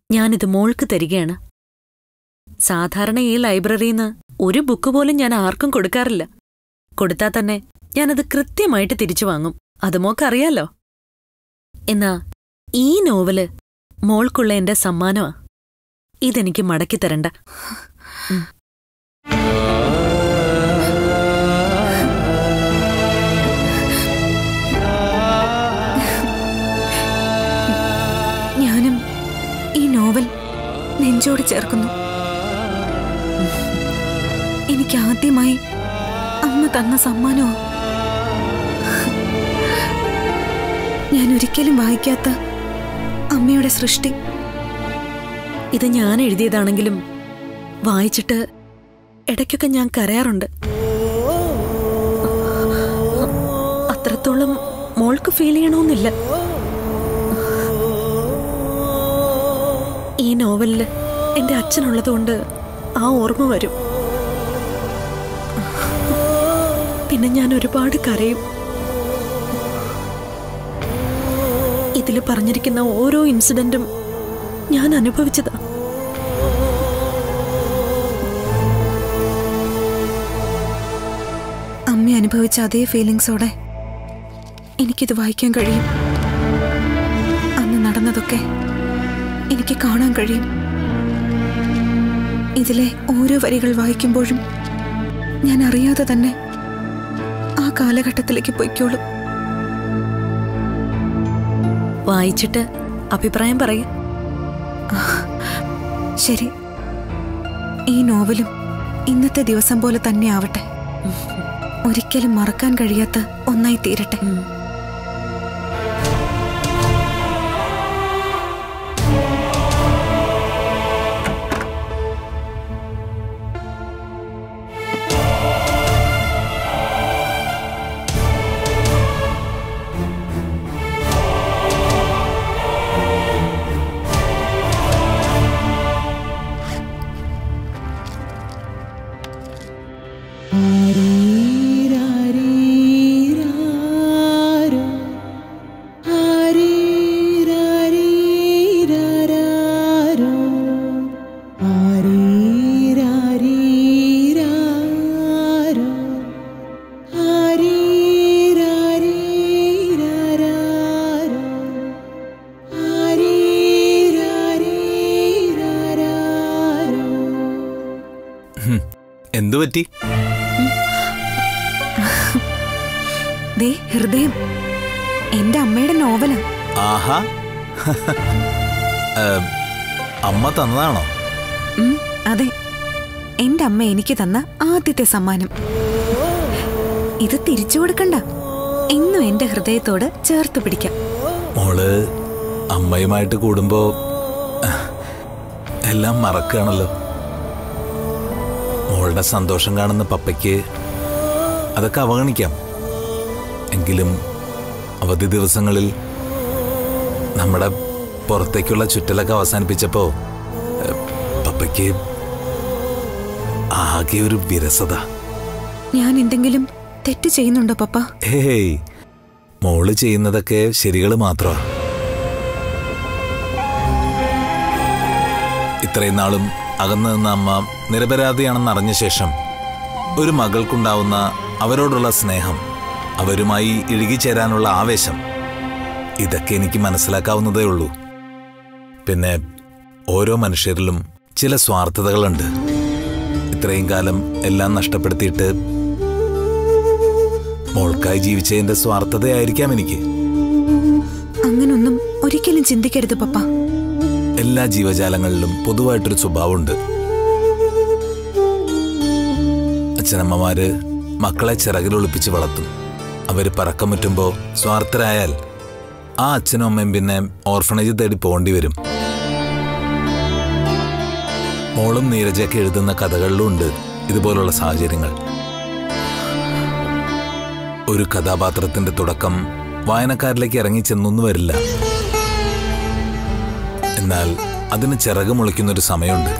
ഞാനിത് മോൾക്ക് തരികയാണ് സാധാരണ ഈ ലൈബ്രറിയിൽ നിന്ന് ഒരു ബുക്ക് പോലും ഞാൻ ആർക്കും കൊടുക്കാറില്ല കൊടുത്താൽ തന്നെ ഞാനത് കൃത്യമായിട്ട് തിരിച്ചു വാങ്ങും അത് മോക്കറിയാലോ എന്നാ ഈ നോവല് മോൾക്കുള്ള എന്റെ സമ്മാനമാ ഇതെനിക്ക് മടക്കി തരണ്ട ഞാനും ഈ നോവൽ നെഞ്ചോട് ചേർക്കുന്നു എനിക്ക് ആദ്യമായി അമ്മ തന്ന സമ്മാനമോ ഞാൻ ഒരിക്കലും വായിക്കാത്ത അമ്മയുടെ സൃഷ്ടി ഇത് ഞാൻ എഴുതിയതാണെങ്കിലും വായിച്ചിട്ട് ഇടയ്ക്കൊക്കെ ഞാൻ കരയാറുണ്ട് അത്രത്തോളം മോൾക്ക് ഫീൽ ചെയ്യണമെന്നില്ല ഈ നോവലില് എന്റെ അച്ഛനുള്ളതുകൊണ്ട് ആ ഓർമ്മ വരും പിന്നെ ഞാൻ ഒരുപാട് കരയും ഇതിൽ പറഞ്ഞിരിക്കുന്ന ഓരോ ഇൻസിഡന്റും ഞാൻ അനുഭവിച്ചതാ അമ്മ അനുഭവിച്ച അതേ ഫീലിങ്സോടെ എനിക്കിത് വായിക്കാൻ കഴിയും അന്ന് നടന്നതൊക്കെ എനിക്ക് കാണാൻ കഴിയും ഇതിലെ ഓരോ വരികൾ വായിക്കുമ്പോഴും ഞാൻ അറിയാതെ തന്നെ ആ കാലഘട്ടത്തിലേക്ക് പൊയ്ക്കോളും വായിച്ചിട്ട് അഭിപ്രായം പറയ ശരി ഈ നോവലും ഇന്നത്തെ ദിവസം പോലെ തന്നെ ആവട്ടെ ഒരിക്കലും മറക്കാൻ കഴിയാത്ത ഒന്നായി തീരട്ടെ എന്തു പറ്റി ദേ ഹൃദയം എന്റെ അമ്മയുടെ നോവലാ ആഹാ ഏം, അമ്മ തന്നതാണോ ഉം, അതെ എന്റെ അമ്മ എനിക്ക് തന്ന ആദ്യത്തെ സമ്മാനം ഇത് തിരിച്ചു കൊടുക്കണ്ട എന്നും എന്റെ ഹൃദയത്തോട് ചേർത്ത് പിടിക്കാം മോള് അമ്മയുമായിട്ട് കൂടുമ്പോ എല്ലാം മറക്കുകയാണല്ലോ മോളുടെ സന്തോഷം കാണുന്ന പപ്പയ്ക്ക് അതൊക്കെ അവഗണിക്കാം എങ്കിലും അവധി ദിവസങ്ങളിൽ നമ്മുടെ പുറത്തേക്കുള്ള ചുറ്റലൊക്കെ അവസാനിപ്പിച്ചപ്പോ ഏ, പപ്പയ്ക്ക് ആകെ ഒരു വിരസത ഞാൻ എന്തെങ്കിലും തെറ്റ് ചെയ്യുന്നുണ്ടോ പപ്പ ഹേയ് മോള് ചെയ്യുന്നതൊക്കെ ശരികൾ മാത്രമാ ഇത്രയും നാളും അകന്നു നിന്ന അമ്മ നിരപരാധിയാണെന്ന് അറിഞ്ഞ ശേഷം ഒരു മകൾക്കുണ്ടാവുന്ന അവരോടുള്ള സ്നേഹം അവരുമായി ഇഴുകിച്ചേരാനുള്ള ആവേശം ഇതൊക്കെ എനിക്ക് മനസ്സിലാക്കാവുന്നതേ ഉള്ളൂ പിന്നെ ഓരോ മനുഷ്യരിലും ചില സ്വാർത്ഥതകളുണ്ട് ഇത്രയും കാലം എല്ലാം നഷ്ടപ്പെടുത്തിയിട്ട് മോൾക്കായി ജീവിച്ചതിന്റെ സ്വാർത്ഥതയായിരിക്കാം എനിക്ക് അങ്ങനൊന്നും ഒരിക്കലും ചിന്തിക്കരുത് പപ്പ എല്ലാ ജീവജാലങ്ങളിലും പൊതുവായിട്ടൊരു സ്വഭാവമുണ്ട് അച്ഛനമ്മമാര് മക്കളെ ചിറകിൽ ഒളിപ്പിച്ച് വളർത്തും അവര് പറക്കമുറ്റുമ്പോ സ്വാർത്ഥരായാൽ ആ അച്ഛനും അമ്മയും പിന്നെ ഓർഫണേജ് തേടി പോകേണ്ടി വരും മോളും നീരജയൊക്കെ എഴുതുന്ന കഥകളിലും ഉണ്ട് ഇതുപോലുള്ള സാഹചര്യങ്ങൾ ഒരു കഥാപാത്രത്തിന്റെ തുടക്കം വായനക്കാരിലേക്ക് ഇറങ്ങി ചെന്നൊന്നു വരില്ല എന്നാൽ അതിന് ചിറക് മുളയ്ക്കുന്നൊരു സമയമുണ്ട്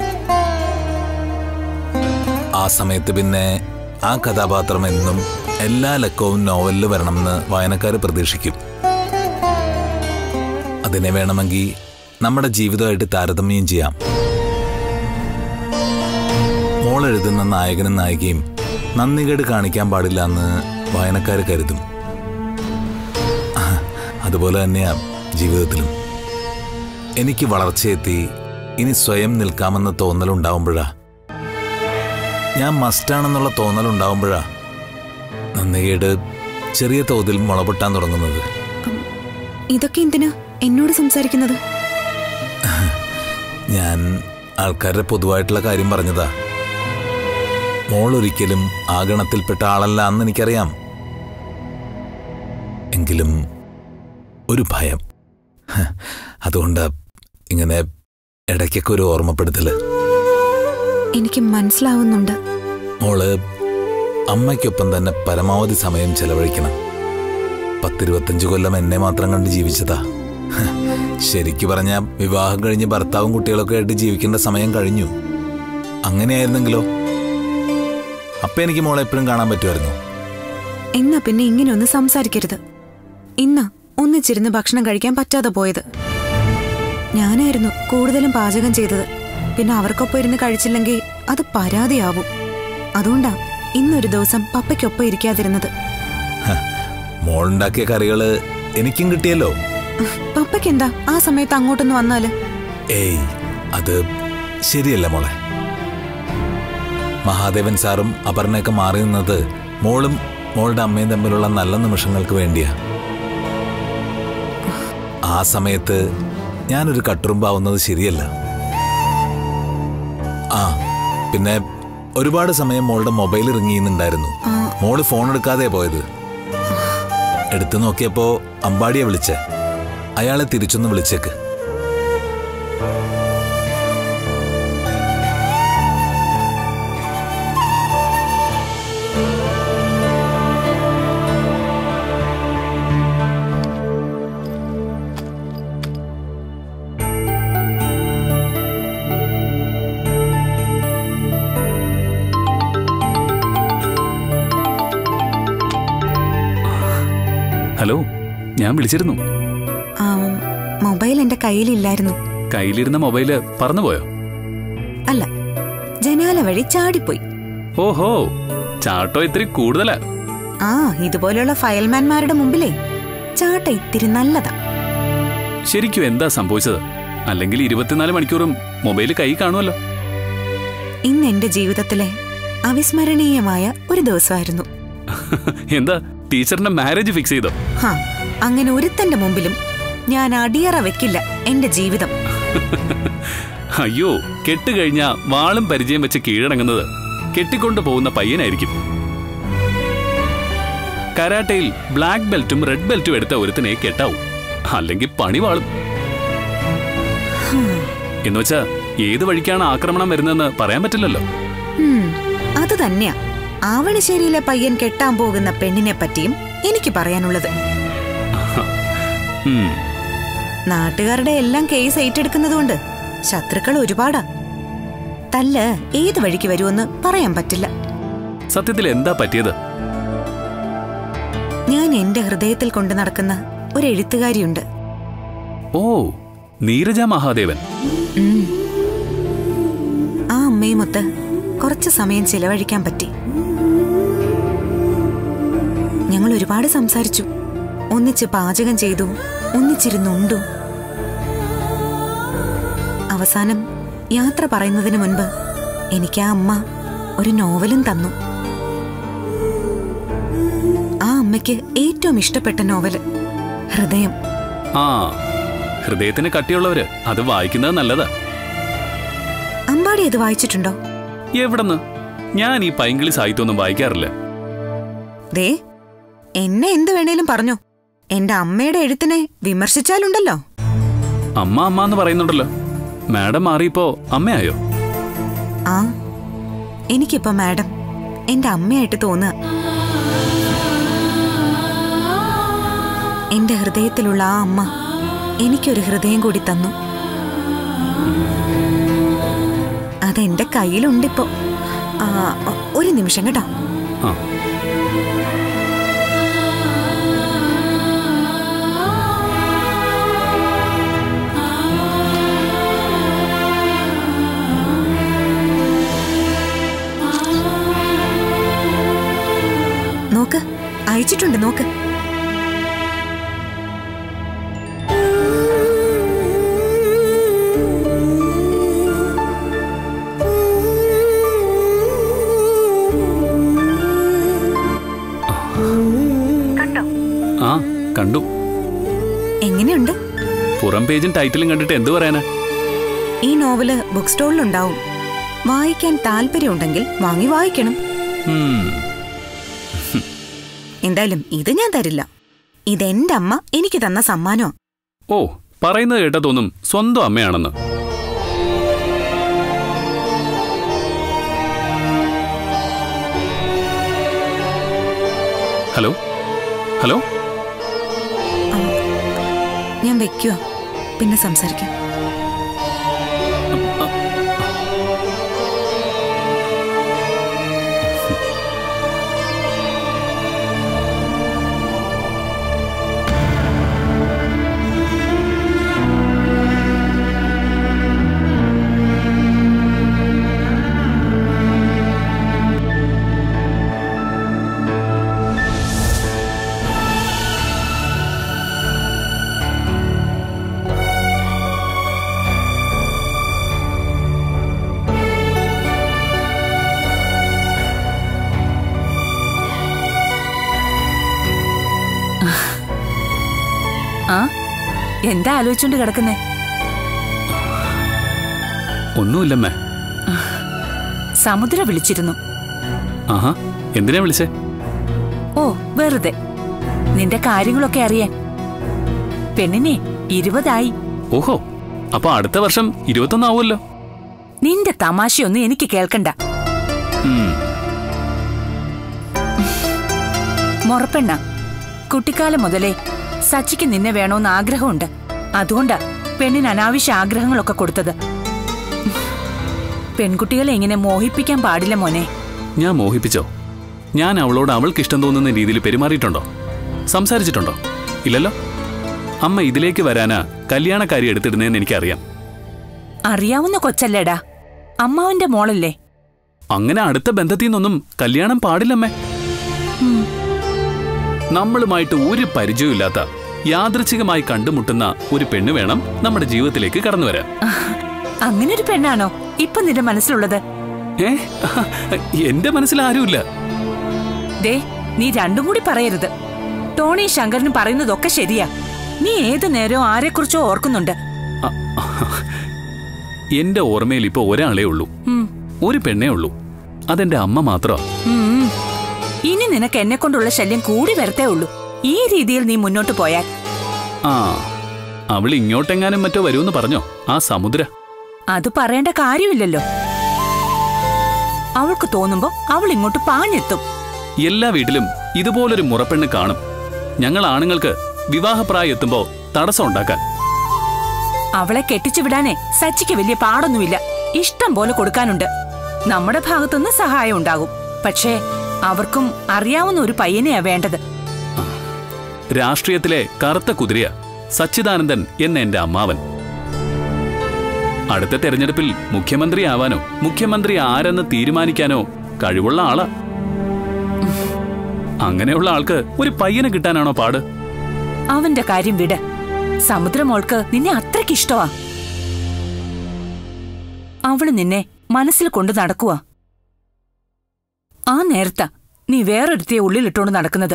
ആ സമയത്ത് പിന്നെ ആ കഥാപാത്രം എന്നും എല്ലാ ലക്കവും നോവലിൽ വരണമെന്ന് വായനക്കാർ പ്രതീക്ഷിക്കും അതിനെ വേണമെങ്കിൽ നമ്മുടെ ജീവിതമായിട്ട് താരതമ്യം ചെയ്യാം മോൾ എഴുതുന്ന നായകനും നായികയും നന്ദികേട് കാണിക്കാൻ പാടില്ല എന്ന് വായനക്കാർ കരുതും ആ, അതുപോലെ തന്നെയാ ജീവിതത്തിലും എനിക്ക് വളർച്ചയെത്തി ഇനി സ്വയം നിൽക്കാമെന്ന തോന്നലുണ്ടാവുമ്പോഴാ ഞാൻ മസ്റ്റാണെന്നുള്ള തോന്നലുണ്ടാവുമ്പോഴാ നന്ദികേട് ചെറിയ തോതിൽ മുളപൊട്ടാൻ തുടങ്ങുന്നത് ഇതൊക്കെ എന്തിനാ എന്നോട് സംസാരിക്കുന്നത് ഞാൻ ആൾക്കാരുടെ പൊതുവായിട്ടുള്ള കാര്യം പറഞ്ഞതാ മോൾ ഒരിക്കലും ആ ഗണത്തിൽപ്പെട്ട ആളല്ല എന്ന് എനിക്കറിയാം എങ്കിലും ഒരു ഭയം ഹ, അതുകൊണ്ട് ഇങ്ങനെ ഇടയ്ക്കൊക്കെ ഒരു ഓർമ്മപ്പെടുത്തല് എനിക്ക് മനസ്സിലാവുന്നുണ്ട് മോള് അമ്മയ്ക്കൊപ്പം തന്നെ പരമാവധി സമയം ചെലവഴിക്കണം പത്തിരുപത്തഞ്ച് കൊല്ലം എന്നെ മാത്രം കണ്ട് ജീവിച്ചതാ ഹ, ശരിക്കു പറഞ്ഞ വിവാഹം കഴിഞ്ഞ് ഭർത്താവും കുട്ടികളൊക്കെ ആയിട്ട് ജീവിക്കേണ്ട സമയം കഴിഞ്ഞു അങ്ങനെയായിരുന്നെങ്കിലോ അപ്പൊ എനിക്ക് മോളെ എപ്പോഴും കാണാൻ പറ്റുമായിരുന്നു എന്നാ പിന്നെ ഇങ്ങനെ ഒന്ന് സംസാരിക്കരുത് ഇന്നാ ഒന്നിച്ചിരുന്ന് ഭക്ഷണം കഴിക്കാൻ പറ്റാതെ പോയത് ഞാനായിരുന്നു കൂടുതലും പാചകം ചെയ്തത് പിന്നെ അവർക്കൊപ്പം ഇരുന്ന് കഴിച്ചില്ലെങ്കിൽ അത് പരാതിയാവും അതുകൊണ്ടാ ഇന്നൊരു ദിവസം പപ്പയ്ക്കൊപ്പം ഇരിക്കാതിരുന്നത് ഹ, മോളുണ്ടാക്കിയ കറികള് എനിക്കും കിട്ടിയല്ലോ പപ്പയ്ക്ക് എന്താ ആ സമയത്ത് അങ്ങോട്ടൊന്ന് വന്നാല് ഏയ് അത് ശരിയല്ല മോളെ മഹാദേവൻ സാറും അപർണയൊക്കെ മാറി നിന്നത് മോളും മോളുടെ അമ്മയും തമ്മിലുള്ള നല്ല നിമിഷങ്ങൾക്ക് വേണ്ടിയാ ആ സമയത്ത് ഞാനൊരു കട്ടുറുമ്പാവുന്നത് ശരിയല്ല ആ പിന്നെ ഒരുപാട് സമയം മോളുടെ മൊബൈൽ ഇറങ്ങിയുന്നുണ്ടായിരുന്നു മോള് ഫോൺ എടുക്കാതെ പോയത് എടുത്തു നോക്കിയപ്പോ അമ്പാടിയെ വിളിച്ചേ അയാളെ തിരിച്ചൊന്ന് വിളിച്ചേക്ക് ഹലോ ഞാൻ വിളിച്ചിരുന്നു ആ, മൊബൈൽ എന്റെ കയ്യിലില്ലായിരുന്നു കയ്യിലിരുന്ന മൊബൈല് പറന്നുപോയോ അല്ല ജനാല വഴി ചാടിപ്പോയി ഓഹോ ചാട്ടോ ഇത്തിരി കൂടുതലാ ആ ഇതുപോലെയുള്ള ഫയൽമാൻമാരുടെ മുമ്പിലേ ചാട്ട ഇത്തിരി നല്ലതാ ശരിക്കും എന്താ സംഭവിച്ചത് അല്ലെങ്കിൽ ഇരുപത്തിനാല് മണിക്കൂറും മൊബൈൽ കൈ കാണുമല്ലോ ഇന്ന് എന്റെ ജീവിതത്തിലെ അവിസ്മരണീയമായ ഒരു ദിവസമായിരുന്നു എന്താ ടീച്ചറിന്റെ മാരേജ് ഫിക്സ് ചെയ്തോ ഹാ അങ്ങനെ ഒരുത്തന്റെ മുമ്പിലും ഞാൻ അടിയറ വെക്കില്ല എന്റെ ജീവിതം അയ്യോ കെട്ടുകഴിഞ്ഞ വാളും പരിചയം വെച്ച് കീഴടങ്ങുന്നത് കെട്ടിക്കൊണ്ടു പോകുന്ന പയ്യനായിരിക്കും കരാട്ടയിൽ ബ്ലാക്ക് ബെൽറ്റും റെഡ് ബെൽറ്റും എടുത്ത ഒരുത്തിനെ കെട്ടാവും അല്ലെങ്കിൽ പണി വാളും എന്നുവെച്ചാ ഏത് വഴിക്കാണ് ആക്രമണം വരുന്നതെന്ന് പറയാൻ പറ്റില്ലല്ലോ ഉം, അത് തന്നെയാ ആവണിശ്ശേരിയിലെ പയ്യൻ കെട്ടാൻ പോകുന്ന പെണ്ണിനെ പറ്റിയും എനിക്ക് പറയാനുള്ളത് ഉം, നാട്ടുകാരുടെ എല്ലാം കേസ് ഏറ്റെടുക്കുന്നതുകൊണ്ട് ശത്രുക്കൾ ഒരുപാടാ തല്ല് ഏത് വഴിക്ക് വരുമെന്ന് പറയാൻ പറ്റില്ല സത്യത്തിൽ എന്താ പറ്റിയത് ഞാൻ എന്റെ ഹൃദയത്തിൽ കൊണ്ടു നടക്കുന്ന ഒരു എഴുത്തുകാരിയുണ്ട് ഓ നീരജ മഹാദേവൻ ഉം. ആ അമ്മയുമൊത്ത് കുറച്ച് സമയം ചിലവഴിക്കാൻ പറ്റി ഞങ്ങൾ ഒരുപാട് സംസാരിച്ചു ഒന്നിച്ച് പാചകം ചെയ്തു ഒന്നിച്ചിരുന്നുണ്ടു അവസാനം യാത്ര പറയുന്നതിന് മുൻപ് എനിക്ക് ആ അമ്മ ഒരു നോവലും തന്നു ആ അമ്മയ്ക്ക് ഏറ്റവും ഇഷ്ടപ്പെട്ട നോവല് ഹൃദയം ആ ഹൃദയത്തിന് കട്ടിയുള്ളവര് അത് വായിക്കുന്നത് നല്ലതാ അമ്പാടി ഇത് വായിച്ചിട്ടുണ്ടോ എവിടെന്ന് ഞാൻ ഈ പൈങ്കിളി സാഹിത്യമൊന്നും വായിക്കാറില്ല ദേ എന്നെ എന്ത് വേണേലും പറഞ്ഞോ എന്റെ അമ്മയുടെ എഴുത്തിനെ വിമർശിച്ചാലുണ്ടല്ലോ അമ്മ അമ്മ എന്ന് പറയുന്നുണ്ടല്ലോ മാഡം മാറിയപ്പോ അമ്മയായോ ആ എനിക്കിപ്പോ മാഡം എന്റെ അമ്മയായിട്ട് തോന്നുക എന്റെ ഹൃദയത്തിലുള്ള ആ അമ്മ എനിക്കൊരു ഹൃദയം കൂടി തന്നു അതെന്റെ കയ്യിലുണ്ടിപ്പോ ആ, ഒരു നിമിഷം കേട്ടോ ആ എങ്ങനെയുണ്ട് നോക്ക് ആ കണ്ടു എങ്ങനെയുണ്ട് പുറം പേജും ടൈറ്റിലും കണ്ടിട്ട് എന്തു പറയാനാ ഈ നോവല് ബുക്ക് സ്റ്റോളിലുണ്ടാവും വായിക്കാൻ താല്പര്യമുണ്ടെങ്കിൽ വാങ്ങി വായിക്കണം ഉം, എന്തായാലും ഇത് ഞാൻ തരില്ല ഇതെന്റെ അമ്മ എനിക്ക് തന്ന സമ്മാനോ ഓ പറയുന്നത് കേട്ടാ തോന്നും സ്വന്തം അമ്മയാണെന്ന് ഹലോ ഹലോ ഞാൻ വെക്കുവാ പിന്നെ സംസാരിക്കാം ആ എന്താ ആലോചിച്ചോണ്ട് കിടക്കുന്നേ ഒന്നുമില്ലമ്മേ സമുദ്ര വിളിച്ചിരുന്നു ആഹാ എന്തിനാ വിളിച്ചേ ഓ വെറുതെ നിന്റെ കാര്യങ്ങളൊക്കെ അറിയാൻ പെണ്ണിനെ ഇരുപതായി ഓഹോ അപ്പൊ അടുത്ത വർഷം ഇരുപത്തൊന്നാവുമല്ലോ നിന്റെ തമാശയൊന്നും എനിക്ക് കേൾക്കണ്ട ഉം, മുറപ്പെണ്ണ കുട്ടിക്കാലം മുതലേ സച്ചിക്ക് നിന്നെ വേണോന്ന് ആഗ്രഹമുണ്ട് അതുകൊണ്ടാ പെണ്ണിന് അനാവശ്യ ആഗ്രഹങ്ങളൊക്കെ കൊടുത്തത് പെൺകുട്ടികളെ ഇങ്ങനെ മോഹിപ്പിക്കാൻ പാടില്ല മോനെ ഞാൻ മോഹിപ്പിച്ചോ ഞാൻ അവളോട് അവൾക്ക് ഇഷ്ടം തോന്നുന്ന രീതിയിൽ പെരുമാറിയിട്ടുണ്ടോ സംസാരിച്ചിട്ടുണ്ടോ ഇല്ലല്ലോ അമ്മ ഇതിലേക്ക് വരാനാ കല്യാണക്കാരി എടുത്തിടുന്നതെന്ന് എനിക്കറിയാം അറിയാവുന്ന കൊച്ചല്ലേടാ അമ്മാവന്റെ മോളല്ലേ അങ്ങനെ അടുത്ത ബന്ധത്തിൽ നിന്നൊന്നും കല്യാണം പാടില്ലമ്മേ നമ്മളുമായിട്ട് ഒരു പരിചയമില്ലാത്ത യാദൃച്ഛികമായി കണ്ടുമുട്ടുന്ന ഒരു പെണ്ണ് വേണം നമ്മുടെ ജീവിതത്തിലേക്ക് കടന്നു വരാൻ അങ്ങനെ ഒരു പെണ്ണാണോ ഇപ്പൊ നിന്റെ മനസ്സിലുള്ളത് ഏ എന്റെ മനസ്സിൽ ആരുമില്ല ദേ നീ രണ്ടും കൂടി പറയരുത് ടോണി ശങ്കരനും പറയുന്നതൊക്കെ ശരിയാ നീ ഏതു നേരവും ആരെക്കുറിച്ചോ ഓർക്കുന്നുണ്ട് അ- എന്റെ ഓർമ്മയിൽ ഇപ്പൊ ഒരാളേ ഉള്ളൂ ഉം. ഒരു പെണ്ണേ ഉള്ളൂ അതെന്റെ അമ്മ മാത്രമാ ഉം. ഇനി നിനക്ക് എന്നെ കൊണ്ടുള്ള ശല്യം കൂടി വരത്തേ ഉള്ളൂ ഈ രീതിയിൽ നീ മുന്നോട്ട് പോയാൽ ആ അവൾ ഇങ്ങോട്ടെങ്ങാനും മറ്റോ വരുമെന്ന് പറഞ്ഞോ ആ സമുദ്ര അത് പറയേണ്ട കാര്യമില്ലല്ലോ അവൾക്ക് തോന്നുമ്പോ അവൾ ഇങ്ങോട്ട് പാഞ്ഞെത്തും എല്ലാ വീട്ടിലും ഇതുപോലൊരു മുറപ്പെണ്ണ് കാണും ഞങ്ങൾ ആണുങ്ങൾക്ക് വിവാഹപ്രായം എത്തുമ്പോ തടസ്സം ഉണ്ടാക്കാൻ അവളെ കെട്ടിച്ചു വിടാനേ സച്ചിക്ക് വലിയ പാടൊന്നുമില്ല ഇഷ്ടം പോലെ കൊടുക്കാനുണ്ട് നമ്മുടെ ഭാഗത്തുനിന്ന് സഹായം ഉണ്ടാകും പക്ഷേ അവർക്കും അറിയാവുന്ന ഒരു പയ്യനെയാ വേണ്ടത് രാഷ്ട്രീയത്തിലെ കറുത്ത കുതിരയ സച്ചിദാനന്ദൻ എന്ന എന്റെ അമ്മാവൻ അടുത്ത തെരഞ്ഞെടുപ്പിൽ മുഖ്യമന്ത്രി ആവാനോ മുഖ്യമന്ത്രി ആരെന്ന് തീരുമാനിക്കാനോ കഴിവുള്ള ആളാ അങ്ങനെയുള്ള ആൾക്ക് ഒരു പയ്യനെ കിട്ടാനാണോ പാട് അവന്റെ കാര്യം വിട് സമുദ്രമോൾക്ക് നിന്നെ അത്രയ്ക്ക് ഇഷ്ടമാ അവള് നിന്നെ മനസ്സിൽ കൊണ്ട് നടക്കുവാ ആ നേരത്താ നീ വേറൊരുത്തിയെ ഉള്ളിലിട്ടോണ്ട് നടക്കുന്നത്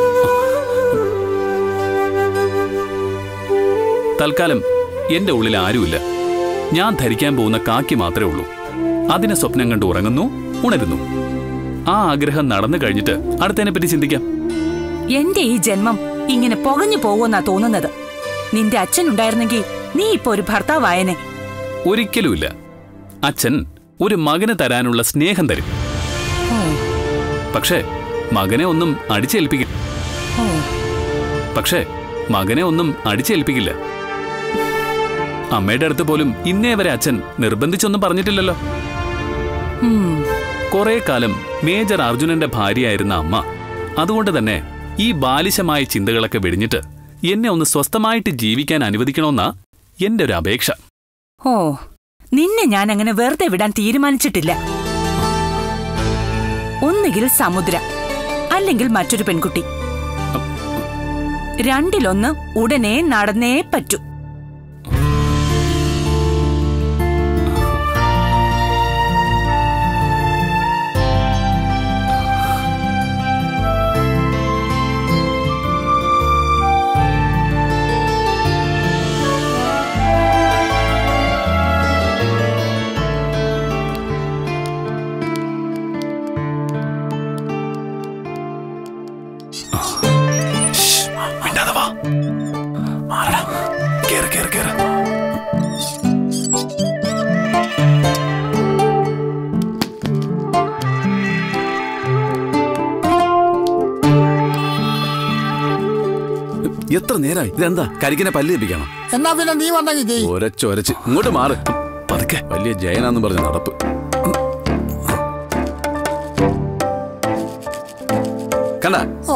തൽക്കാലം എന്റെ ഉള്ളിൽ ആരുമില്ല ഞാൻ ധരിക്കാൻ പോകുന്ന കാക്കി മാത്രമേ ഉള്ളൂ അതിനെ സ്വപ്നം കണ്ട് ഉറങ്ങുന്നു ഉണരുന്നു ആ ആഗ്രഹം നടന്നു കഴിഞ്ഞിട്ട് അടുത്തതിനെ പറ്റി ചിന്തിക്കാം എന്റെ ഈ ജന്മം ഇങ്ങനെ പുകഞ്ഞു പോകുമെന്നാ തോന്നുന്നത് നിന്റെ അച്ഛൻ ഉണ്ടായിരുന്നെങ്കിൽ നീ ഇപ്പൊ ഒരു ഭർത്താവായനെ ഒരിക്കലുമില്ല അച്ഛൻ ഒരു മകന് തരാനുള്ള സ്നേഹം തരും പക്ഷേ മകനെ ഒന്നും അടിച്ചേൽപ്പിക്കില്ല പക്ഷേ മകനെ ഒന്നും അടിച്ചേൽപ്പിക്കില്ല അമ്മയുടെ അടുത്ത് പോലും ഇന്നേ വരെ അച്ഛൻ നിർബന്ധിച്ചൊന്നും പറഞ്ഞിട്ടില്ലല്ലോ ഉം. കുറെ കാലം മേജർ അർജുനന്റെ ഭാര്യയായിരുന്ന അമ്മ അതുകൊണ്ട് തന്നെ ഈ ബാലിശമായ ചിന്തകളൊക്കെ വെടിഞ്ഞിട്ട് എന്നെ ഒന്ന് സ്വസ്ഥമായിട്ട് ജീവിക്കാൻ അനുവദിക്കണമെന്നാ എന്റെ ഒരു അപേക്ഷ ഓ നിന്നെ ഞാൻ അങ്ങനെ വെറുതെ വിടാൻ തീരുമാനിച്ചിട്ടില്ല ഒന്നുകിൽ സമുദ്ര അല്ലെങ്കിൽ മറ്റൊരു പെൺകുട്ടി രണ്ടിലൊന്ന് ഉടനെ നടന്നേ പറ്റൂ മിണ്ടാതെ വാ മാറടാ കേറ് കേറ് കേറ് എത്ര നേരമായി ഇതെന്താ കരിക്കിനെ പല്ല് തെപ്പിക്കണം എന്നാ പിന്നെ നീ വന്നെങ്കിൽ ചെയ് ഒരച്ചൊരച്ച് ഇങ്ങോട്ട് മാറ് പതുക്കെ വലിയ ജയനാന്ന് പറഞ്ഞ നടപ്പ് കണ്ട ഓ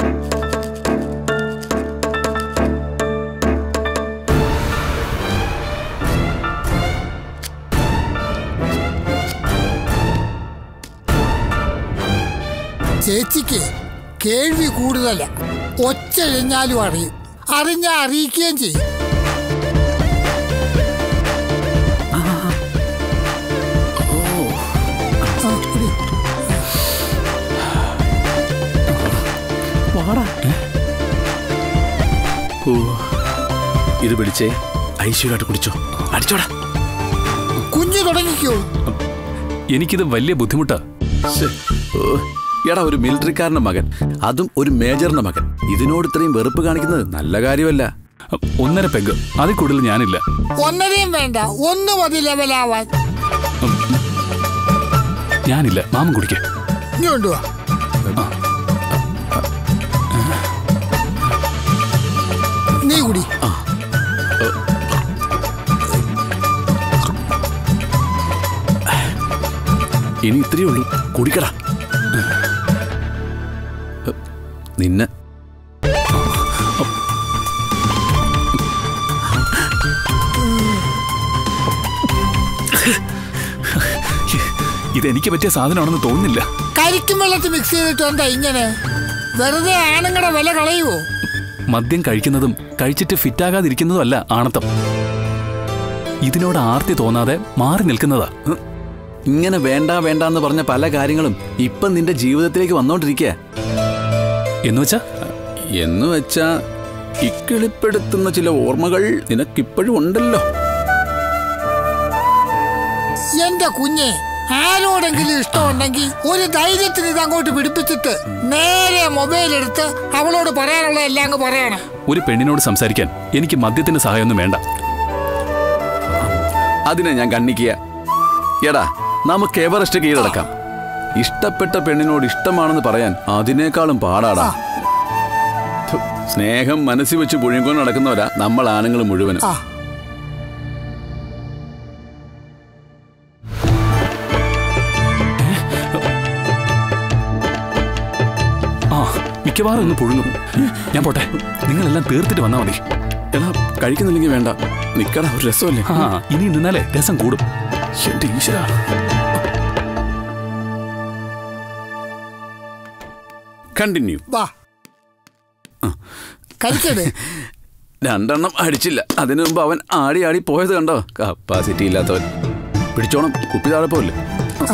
ചേച്ചിക്ക് കേൾവി കൂടുതല ഒച്ച കഴിഞ്ഞാലും അറിയും അറിഞ്ഞ അറിയിക്കുകയും ചെയ്യും ആ, കുടി. ഓ ഇത് പിടിച്ചേ ഐശ്വര്യമായിട്ട് കുടിച്ചോ അടിച്ചോടാ കുഞ്ഞു തുടങ്ങിക്കോ എനിക്കിത് വലിയ ബുദ്ധിമുട്ടാ ശ്ശെ. ഓ, എടാ ഒരു മിലിറ്ററിക്കാരന്റെ മകൻ അതും ഒരു മേജറിന്റെ മകൻ ഇതിനോട് ഇത്രയും വെറുപ്പ് കാണിക്കുന്നത് നല്ല കാര്യമല്ല ഒന്നര പെഗ് അതിൽ കൂടുതൽ ഞാനില്ല ഒന്നരയും വേണ്ട ഒന്ന് മതി ലെവലാവാൻ ഞാനില്ല മാമൻ കുടിക്കേ ഇനി കൊണ്ടുവാ നീ കുടി ഇനി ഇത്രയേ ഉള്ളൂ കുടിക്കടാ നിന്നെ ഇത് എനിക്ക് പറ്റിയ സാധനമാണെന്ന് തോന്നുന്നില്ല കരിക്കും വെള്ളത്തിൽ മിക്സ് ചെയ്തിട്ട് എന്താ ഇങ്ങനെ വെറുതെ ആണുങ്ങളുടെ വില കളയുവോ മദ്യം കഴിക്കുന്നതും കഴിച്ചിട്ട് ഫിറ്റാകാതിരിക്കുന്നതും അല്ല ആണത്തം ഇതിനോട് ആർത്തി തോന്നാതെ മാറി നിൽക്കുന്നതാ ഉം. ഇങ്ങനെ വേണ്ട വേണ്ട എന്ന് പറഞ്ഞ പല കാര്യങ്ങളും ഇപ്പം നിന്റെ ജീവിതത്തിലേക്ക് വന്നോണ്ടിരിക്കുക എന്നുവെച്ചാ എന്ന് വെച്ചാ ഇക്കിളിപ്പെടുത്തുന്ന ചില ഓർമ്മകൾ നിനക്കിപ്പോഴും ഉണ്ടല്ലോ എന്റെ കുഞ്ഞെ ആരോടെങ്കിലും ഇഷ്ടമുണ്ടെങ്കിൽ ഒരു ധൈര്യത്തിന് ഇത് അങ്ങോട്ട് പിടിപ്പിച്ചിട്ട് നേരെ മൊബൈൽ എടുത്ത് അവളോട് പറയാനുള്ള എല്ലാം അങ്ങ് പറയണം ഒരു പെണ്ണിനോട് സംസാരിക്കാൻ എനിക്ക് മദ്യത്തിന്റെ സഹായമൊന്നും വേണ്ട അതിനെ ഞാൻ കണ്ണിക്കുക എടാ നമുക്ക് എവറസ്റ്റ് കീഴടക്കാം ഇഷ്ടപ്പെട്ട പെണ്ണിനോട് ഇഷ്ടമാണെന്ന് പറയാൻ അതിനേക്കാളും പാടാടാ ഥു, സ്നേഹം മനസ്സിൽ വെച്ച് പുഴുകൊണ്ട് നടക്കുന്നവരാ നമ്മൾ ആണുങ്ങൾ മുഴുവനും ആ ആ മിക്കവാറും ഒന്ന് പുഴുങ്ങും ഞാൻ പോട്ടെ നിങ്ങളെല്ലാം തീർത്തിട്ട് വന്നാ മതി എടാ കഴിക്കുന്നില്ലെങ്കിൽ വേണ്ട നിക്കടാ ഒരു രസമല്ലേ ആ ഇനി നിന്നാലേ രസം കൂടും എന്റെ ഈശ്വര കണ്ടിന്യൂ വാ കരിക്കട് രണ്ടെണ്ണം അടിച്ചില്ല അതിനു മുമ്പ് അവൻ ആടി ആടി പോയത് കണ്ടോ കപ്പാസിറ്റി ഇല്ലാത്തവൻ പിടിച്ചോണം കുപ്പി താഴെ പോവില്ലേ ആ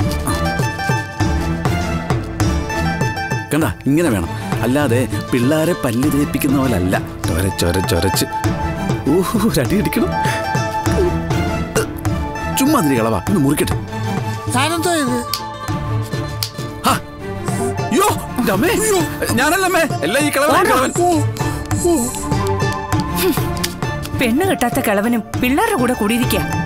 കണ്ട ഇങ്ങനെ വേണം അല്ലാതെ പിള്ളാരെ പല്ല് തേപ്പിക്കുന്ന പോലല്ല ചൊരച്ചൊരച്ചൊരച്ച് ഊഹു രടി അടിക്കണം ചുമ്മാ അതിരി കളവാ ഒന്ന് മുറിക്കട്ടെ ഞാനെന്തോ ഇത് ഹാ. യ്യോ, എൻ്റെ അമ്മേ. ഞാനല്ലമ്മേ എല്ലാം ഈ കളവൻ കളവൻ ഓ ഓ പെണ്ണ് കെട്ടാത്ത കിളവനും പിള്ളേരുടെ കൂടെ കൂടിയിരിക്കുക